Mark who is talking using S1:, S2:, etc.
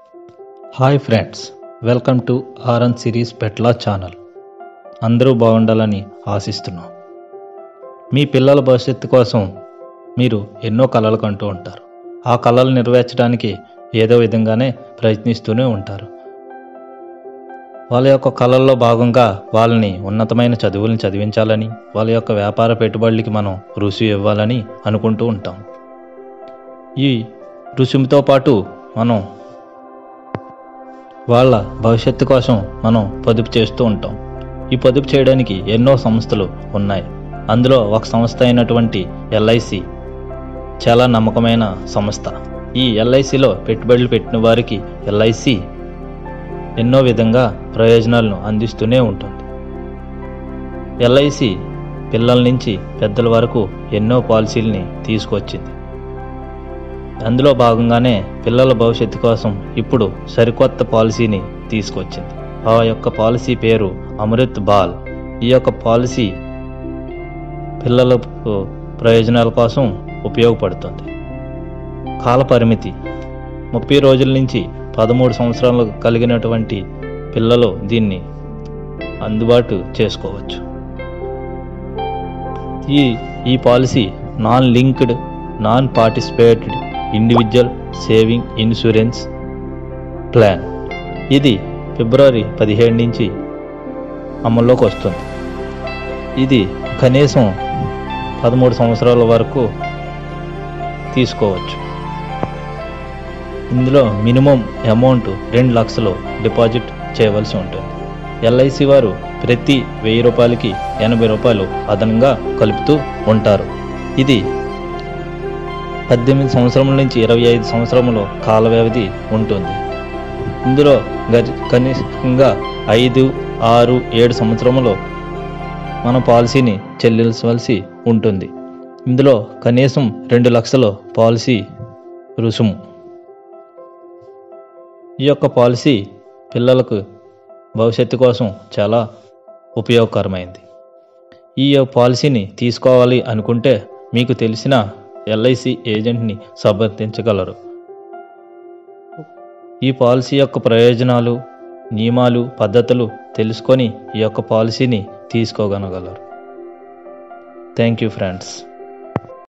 S1: hi friends welcome to RN series పెట్లా channel అందరూ బాగుండాలని ఆశిస్తున్నాం మీ పిల్లల భవిష్యత్తు కోసం మీరు ఎన్నో కలలు కంటూ ఉంటారు ఆ కళలు నెరవేర్చడానికి ఏదో విధంగానే ప్రయత్నిస్తూనే ఉంటారు వాళ్ళ యొక్క కళల్లో భాగంగా వాళ్ళని ఉన్నతమైన చదువులను చదివించాలని వాళ్ళ యొక్క వ్యాపార పెట్టుబడులకి మనం రుసుము ఇవ్వాలని అనుకుంటూ ఉంటాం ఈ రుసుముతో పాటు మనం వాళ్ళ భవిష్యత్తు కోసం మనం పొదుపు చేస్తూ ఉంటాం ఈ పొదుపు చేయడానికి ఎన్నో సంస్థలు ఉన్నాయి అందులో ఒక సంస్థ అయినటువంటి ఎల్ఐసి చాలా నమ్మకమైన సంస్థ ఈ ఎల్ఐసిలో పెట్టుబడులు పెట్టిన వారికి ఎల్ఐసి ఎన్నో విధంగా ప్రయోజనాలను అందిస్తూనే ఉంటుంది ఎల్ఐసి పిల్లల నుంచి పెద్దల వరకు ఎన్నో పాలసీలని తీసుకొచ్చింది అందులో భాగంగానే పిల్లల భవిష్యత్తు కోసం ఇప్పుడు సరికొత్త పాలసీని తీసుకొచ్చింది ఆ యొక్క పాలసీ పేరు అమృత్ బాల్ ఈ యొక్క పాలసీ పిల్లలకు ప్రయోజనాల కోసం ఉపయోగపడుతుంది కాల పరిమితి ముప్పై రోజుల నుంచి పదమూడు సంవత్సరాలు కలిగినటువంటి పిల్లలు దీన్ని అందుబాటు చేసుకోవచ్చు ఈ ఈ policy non linked non participated individual saving insurance plan ఇది ఫిబ్రవరి పదిహేడు నుంచి అమల్లోకి వస్తుంది ఇది కనీసం పదమూడు సంవత్సరాల వరకు తీసుకోవచ్చు ఇందులో మినిమం అమౌంట్ రెండు లక్షలు డిపాజిట్ చేయవలసి ఉంటుంది ఎల్ఐసి వారు ప్రతి వెయ్యి రూపాయలకి ఎనభై రూపాయలు అదనంగా కలుపుతూ ఉంటారు ఇది పద్దెనిమిది సంవత్సరముల నుంచి ఇరవై ఐదు సంవత్సరముల కాల వ్యవధి ఉంటుంది ఇందులో గరి కనిష్టంగా ఐదు ఆరు ఏడు సంవత్సరములో మన పాలసీని చెల్లించవలసి ఉంటుంది ఇందులో కనీసం రెండు లక్షల పాలసీ రుసుము ఈ యొక్క పాలసీ పిల్లలకు భవిష్యత్తు కోసం చాలా ఉపయోగకరమైంది ఈ పాలసీని తీసుకోవాలి అనుకుంటే మీకు తెలిసిన ఎల్ఐసి ఏజెంట్ని సంప్రదించగలరు ఈ పాలసీ యొక్క ప్రయోజనాలు నియమాలు పద్ధతులు తెలుసుకొని ఈ యొక్క పాలసీని తీసుకోగలగలరు థ్యాంక్ యూ ఫ్రెండ్స్